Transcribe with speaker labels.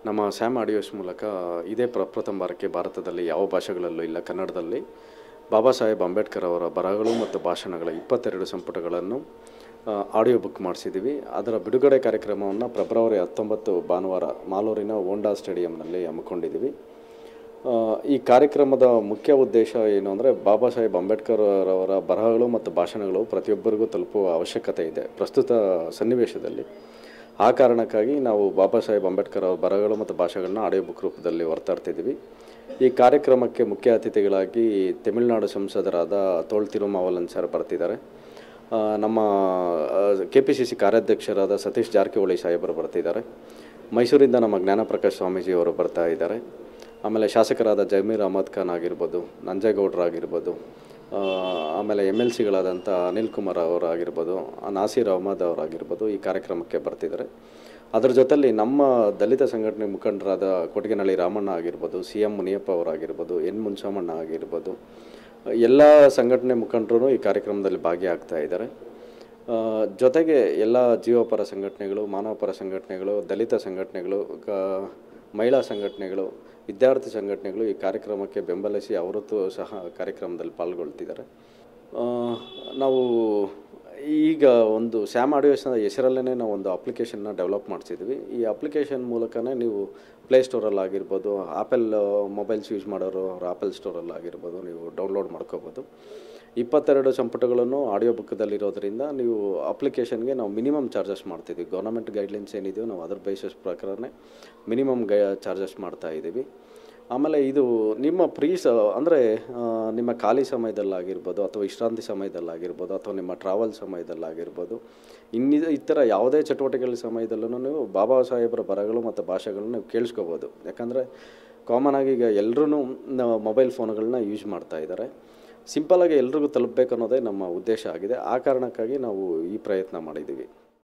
Speaker 1: ನಮ್ಮ Sam audios ಮೂಲಕ ಇದೇ ಪ್ರ ಪ್ರಥಮ ಬಾರಕ್ಕೆ ಭಾರತದಲ್ಲಿ ಯಾವ ಭಾಷೆಗಳಲ್ಲೂ ಇಲ್ಲ ಕನ್ನಡದಲ್ಲಿ ಬಾಬಾ ಸಾಹೇಬ್ ಅಂಬೇಡ್ಕರ್ ಅವರ ಬರಹಗಳು ಮತ್ತು ಭಾಷಣಗಳ ಇಪ್ಪತ್ತೆರಡು ಸಂಪುಟಗಳನ್ನು ಆ, ಆಡಿಯೋ ಬುಕ್ ಮಾಡಿಸಿದ್ದೀವಿ ಅದರ ಬಿಡುಗಡೆ ಕಾರ್ಯಕ್ರಮವನ್ನು ಫೆಬ್ರವರಿ ಹತ್ತೊಂಬತ್ತು ಭಾನುವಾರ ಮಾಲೂರಿನ ಹೋಂಡಾ ಸ್ಟೇಡಿಯಂನಲ್ಲಿ ಹಮ್ಮಿಕೊಂಡಿದ್ದೀವಿ ಆ, ಈ ಕಾರ್ಯಕ್ರಮದ ಮುಖ್ಯ ಉದ್ದೇಶ ಏನು ಅಂದರೆ ಬಾಬಾ ಸಾಹೇಬ್ ಅಂಬೇಡ್ಕರ್ ಅವರ ಬರಹಗಳು ಮತ್ತು ಭಾಷಣಗಳು ಪ್ರತಿಯೊಬ್ಬರಿಗೂ ತಲುಪುವ ಅವಶ್ಯಕತೆ ಇದೆ ಪ್ರಸ್ತುತ ಸನ್ನಿವೇಶದಲ್ಲಿ ಆ ಕಾರಣಕ್ಕಾಗಿ ನಾವು ಬಾಬಾ ಸಾಹೇಬ್ ಅಂಬೇಡ್ಕರ್ ಅವರ ಬರಹಗಳು ಮತ್ತು ಭಾಷೆಗಳನ್ನ ಆಡಿಯೋ ಬುಕ್ ರೂಪದಲ್ಲಿ ಹೊರತಾಡ್ತಿದ್ದೀವಿ ಈ ಕಾರ್ಯಕ್ರಮಕ್ಕೆ ಮುಖ್ಯ ಅತಿಥಿಗಳಾಗಿ ತಮಿಳುನಾಡು ಸಂಸದರಾದ ತೋಳ್ ತಿರುಮಾವಲನ್ ಸರ್ ಬರ್ತಿದ್ದಾರೆ ಆ, ನಮ್ಮ ಕೆ ಪಿ ಸಿ ಸಿ ಕಾರ್ಯಾಧ್ಯಕ್ಷರಾದ ಸತೀಶ್ ಜಾರಕಿಹೊಳಿ ಸಾಹೇಬರು ಬರ್ತಿದ್ದಾರೆ ಮೈಸೂರಿಂದ ನಮ್ಮ ಜ್ಞಾನಪ್ರಕಾಶ್ ಸ್ವಾಮೀಜಿ ಅವರು ಬರ್ತಾ ಇದ್ದಾರೆ ಆಮೇಲೆ ಶಾಸಕರಾದ ಜಮೀರ್ ಅಹಮದ್ ಖಾನ್ ಆಗಿರ್ಬೋದು ನಂಜೇಗೌಡರಾಗಿರ್ಬೋದು ಆ, ಆಮೇಲೆ ಎಮ್ ಎಲ್ ಸಿಗಳಾದಂಥ ಅನಿಲ್ ಕುಮಾರ್ ಅವರಾಗಿರ್ಬೋದು ನಾಸೀರ್ ಅಹಮದ್ ಅವರಾಗಿರ್ಬೋದು ಈ ಕಾರ್ಯಕ್ರಮಕ್ಕೆ ಬರ್ತಿದ್ದಾರೆ ಅದರ ಜೊತೆಲಿ ನಮ್ಮ ದಲಿತ ಸಂಘಟನೆ ಮುಖಂಡರಾದ ಕೊಟ್ಟಿಗೆನಹಳ್ಳಿ ರಾಮಣ್ಣ ಆಗಿರ್ಬೋದು ಸಿ ಎಂ ಮುನಿಯಪ್ಪ ಅವರಾಗಿರ್ಬೋದು ಎನ್ ಮುನ್ಸಮಣ್ಣ ಆಗಿರ್ಬೋದು ಎಲ್ಲ ಸಂಘಟನೆ ಮುಖಂಡರು ಈ ಕಾರ್ಯಕ್ರಮದಲ್ಲಿ ಭಾಗಿಯಾಗ್ತಾ ಇದ್ದಾರೆ ಆ, ಜೊತೆಗೆ ಎಲ್ಲ ಜೀವಪರ ಸಂಘಟನೆಗಳು ಮಾನವಪರ ಸಂಘಟನೆಗಳು ದಲಿತ ಸಂಘಟನೆಗಳು ಕ- ಮಹಿಳಾ ಸಂಘಟನೆಗಳು ವಿದ್ಯಾರ್ಥಿ ಸಂಘಟನೆಗಳು ಈ ಕಾರ್ಯಕ್ರಮಕ್ಕೆ ಬೆಂಬಲಿಸಿ ಅವರದ್ದು ಸಹ ಕಾರ್ಯಕ್ರಮದಲ್ಲಿ ಪಾಲ್ಗೊಳ್ತಿದ್ದಾರೆ ಆ, ನಾವು ಈಗ ಒಂದು ಸ್ಯಾಮ್ ಆಡಿಯೋಸ್ನ ಹೆಸರಲ್ಲೇ ನಾವು ಒಂದು ಅಪ್ಲಿಕೇಶನ್ನ ಡೆವಲಪ್ ಮಾಡಿಸಿದ್ವಿ ಈ ಅಪ್ಲಿಕೇಶನ್ ಮೂಲಕನೇ ನೀವು ಪ್ಲೇಸ್ಟೋರಲ್ಲಿ ಆಗಿರ್ಬೋದು ಆ್ಯಪಲ್ ಮೊಬೈಲ್ಸ್ ಯೂಸ್ ಮಾಡೋರು ಅವ್ರ ಆ್ಯಪಲ್ ಸ್ಟೋರಲ್ಲಿ ಆಗಿರ್ಬೋದು ನೀವು ಡೌನ್ಲೋಡ್ ಮಾಡ್ಕೋಬೋದು ಇಪ್ಪತ್ತೆರಡು ಸಂಪುಟಗಳನ್ನು ಆಡಿಯೋ ಬುಕ್ದಲ್ಲಿರೋದ್ರಿಂದ ನೀವು ಅಪ್ಲಿಕೇಶನ್ಗೆ ನಾವು ಮಿನಿಮಮ್ ಚಾರ್ಜಸ್ ಮಾಡ್ತಿದ್ವಿ ಗೌರ್ಮೆಂಟ್ ಗೈಡ್ಲೈನ್ಸ್ ಏನಿದೆಯೋ ನಾವು ಅದರ ಬೇಸಿಸ್ ಪ್ರಕಾರನೇ ಮಿನಿಮಮ್ ಗೈ ಚಾರ್ಜಸ್ ಮಾಡ್ತಾ ಇದ್ದೀವಿ ಆಮೇಲೆ ಇದು ನಿಮ್ಮ ಫ್ರೀ ಸ ಅಂದರೆ ನಿಮ್ಮ ಖಾಲಿ ಸಮಯದಲ್ಲಾಗಿರ್ಬೋದು ಅಥವಾ ವಿಶ್ರಾಂತಿ ಸಮಯದಲ್ಲಾಗಿರ್ಬೋದು ಅಥವಾ ನಿಮ್ಮ ಟ್ರಾವೆಲ್ ಸಮಯದಲ್ಲಾಗಿರ್ಬೋದು ಇನ್ನಿದ ಇತರ ಯಾವುದೇ ಚಟುವಟಿಕೆಗಳ ಸಮಯದಲ್ಲೂ ನೀವು ಬಾಬಾ ಸಾಹೇಬರ ಬರಹಗಳು ಮತ್ತು ಭಾಷೆಗಳನ್ನ ನೀವು ಕೇಳಿಸ್ಕೋಬೋದು ಯಾಕಂದರೆ ಕಾಮನ್ ಆಗಿ ಈಗ ಎಲ್ಲರೂ ಮೊಬೈಲ್ ಫೋನ್ಗಳನ್ನ ಯೂಸ್ ಮಾಡ್ತಾ ಇದ್ದಾರೆ ಸಿಂಪಲಾಗಿ ಎಲ್ರಿಗೂ ತಲುಪಬೇಕು ಅನ್ನೋದೇ ನಮ್ಮ ಉದ್ದೇಶ ಆಗಿದೆ ಆ ಕಾರಣಕ್ಕಾಗಿ ನಾವು ಈ ಪ್ರಯತ್ನ ಮಾಡಿದ್ದೀವಿ